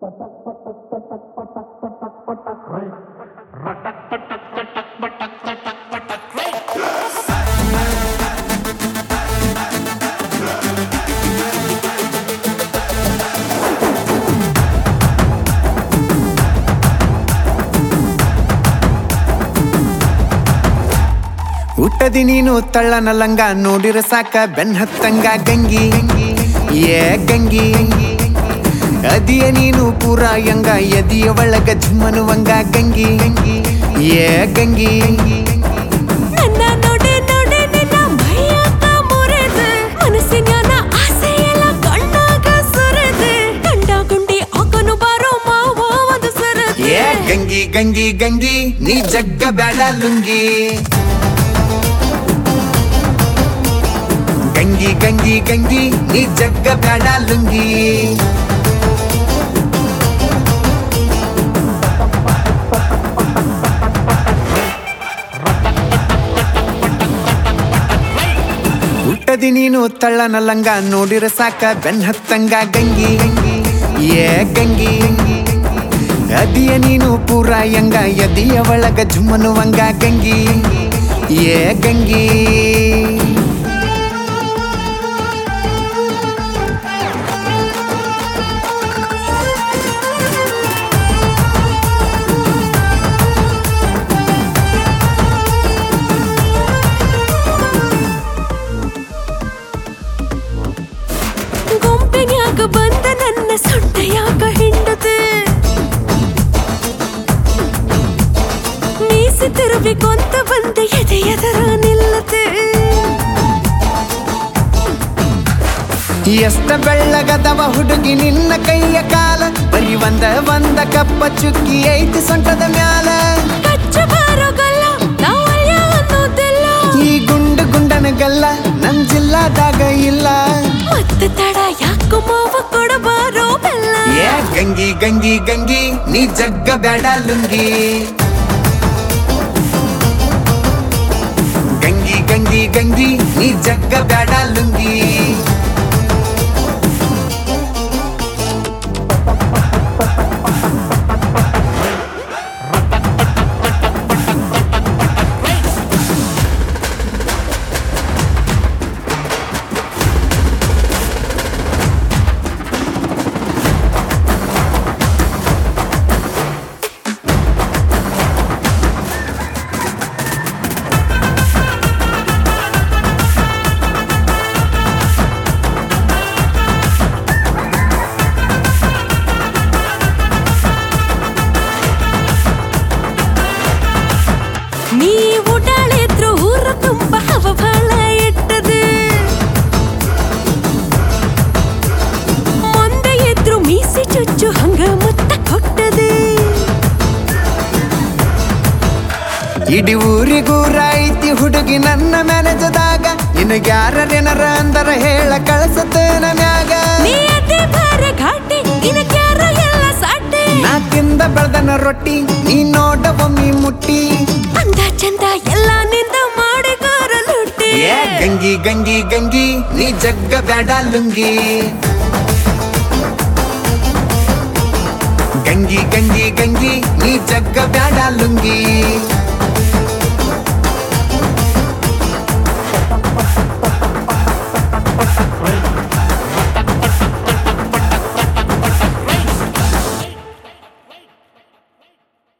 ಹುಟ್ಟದಿ ನೀನು ತಳ್ಳನ ಲಂಗ ನೋಡಿರ ಸಾಕ ಬೆನ್ ಹತ್ತಂಗ ಗಂಗಿ ಏ ಗಂಗಿ ಅದಿಯ ನೀನು ಪೂರ ಯಂಗ ಎದಿಯ ಒಳಗ ಝುಮ್ಮನುವಂಗ ಗಂಗಿ ಏ ಗಂಗಿ ನನ್ನ ನೋಡೆ ನೋಡೆ ನಿನ್ನ ಮೈಯಾಗ ಮುರಿದು ಮನಸ್ಸಿನ್ಯಾನ ಆಸೆ ಎಲ್ಲ ಕಣ್ಣಾಗ ಸುರಿದು ಗಂಡ ಗುಂಡಿ ಹಾಕನು ಬಾರೋ ಮಾವ ಒಂದು ಸರದು ಏ ಗಂಗಿ ಗಂಗಿ ಗಂಗಿ ನೀ ಜಗ್ಗ ಬ್ಯಾಡ ಲುಂಗಿ ಗಂಗಿ ಗಂಗಿ ಗಂಗಿ ನೀ ಜಗ್ಗ ಬ್ಯಾಡ ಲುಂಗಿ ಹುಟ್ಟದಿ ನೀನು ತಳ್ಳನ ಲಂಗ ನೋಡಿರ ಸಾಕ ಬೆನ್ ಹತ್ತಂಗ ಗಂಗಿ ಏ ಗಂಗಿ ಅದಿಯ ನೀನು ಪೂರ ಯಂಗ ಎದಿಯ ಒಳಗ ಜುಮ್ಮನುವಂಗ ಗಂಗಿ ಏ ಗಂಗಿ ಗುಂಪಿನ್ಯಾಗ ಬಂದ ನನ್ನ ಸೊಂಟೆಯಾಗ ಹಿಂಡದು ಮೀಸಿ ತಿರುವಿಕೊಂತ ಬಂದ ಎದೆ ಎದರ ನಿಲ್ಲದು ಎಷ್ಟ ಬೆಳ್ಳಗದವ ಹುಡುಗಿ ನಿನ್ನ ಕೈಯ ಕಾಲ ಬರೀ ಒಂದ ಒಂದ ಕಪ್ಪ ಚುಕ್ಕಿ ಐತಿ ಸೊಂಟದ ಮ್ಯಾಲ ಕಚ್ಚ ಬಾರೋಗಲ್ಲ ನಾವಯ್ಯ ಅನ್ನೋದಿಲ್ಲ ಈ ಗುಂಡು ಗುಂಡನ ಗಲ್ಲ ನಮ್ ಜಿಲ್ಲಾದಾಗ ಇಲ್ಲ ಮತ್ತೆ ತಡ ಯಾಕೋ ಮಾವ ಕೊಡಬಾರೋ ಬೆಲ್ಲ ಏ ಗಂಗಿ ಗಂಗಿ ಗಂಗಿ ನೀ ಜಗ್ಗ ಬ್ಯಾಡ ಲುಂಗಿ ಗಂಗಿ ಗಂಗಿ ಗಂಗಿ ನೀ ಜಗ್ಗ ಬ್ಯಾಡ ಲುಂಗಿ ನೀ ಊಟಾಳಿದ್ರು ಊರ ತುಂಬ ಹವ ಬಾಳ ಇಟ್ಟದು ಮುಂದೆ ಎದ್ರು ಮೀಸಿ ಚುಚ್ಚು ಹಂಗ ಮುತ್ತ ಕೊಟ್ಟದು ಇಡೀ ಊರಿಗೂರ ಐತಿ ಹುಡುಗಿ ನನ್ನ ಮ್ಯಾನೇಜದಾಗ ನಿನಗ್ಯಾರೇನರ ಅಂದರ ಹೇಳ ಕಳಸತೇನ ಮ್ಯಾಗ ನೀ ಅದೇ ಬಾರ ಘಾಟಿ ನಿನಗ್ಯಾರ ಎಲ್ಲ ಸಾಟಿ ನಾ ತಿಂದ ಬೆಳ್ದನ ರೊಟ್ಟಿ ನೀ ನೋಡ ಒಮ್ಮಿ ಮುಟ್ಟಿ ಅಂದ ಚಂದ ಎಲ್ಲ ನಿಂದ ಮಾಡಿಗಾರ ಲುಟ್ಟಿ ಏ ಗಂಗಿ ಗಂಗಿ ಗಂಗಿ ನೀ ಜಗ್ಗ ಬ್ಯಾಡ ಲುಂಗಿ ಗಂಗಿ ಗಂಗಿ ಗಂಗಿ ನೀ ಜಗ್ಗ ಬ್ಯಾಡ ಲುಂಗಿ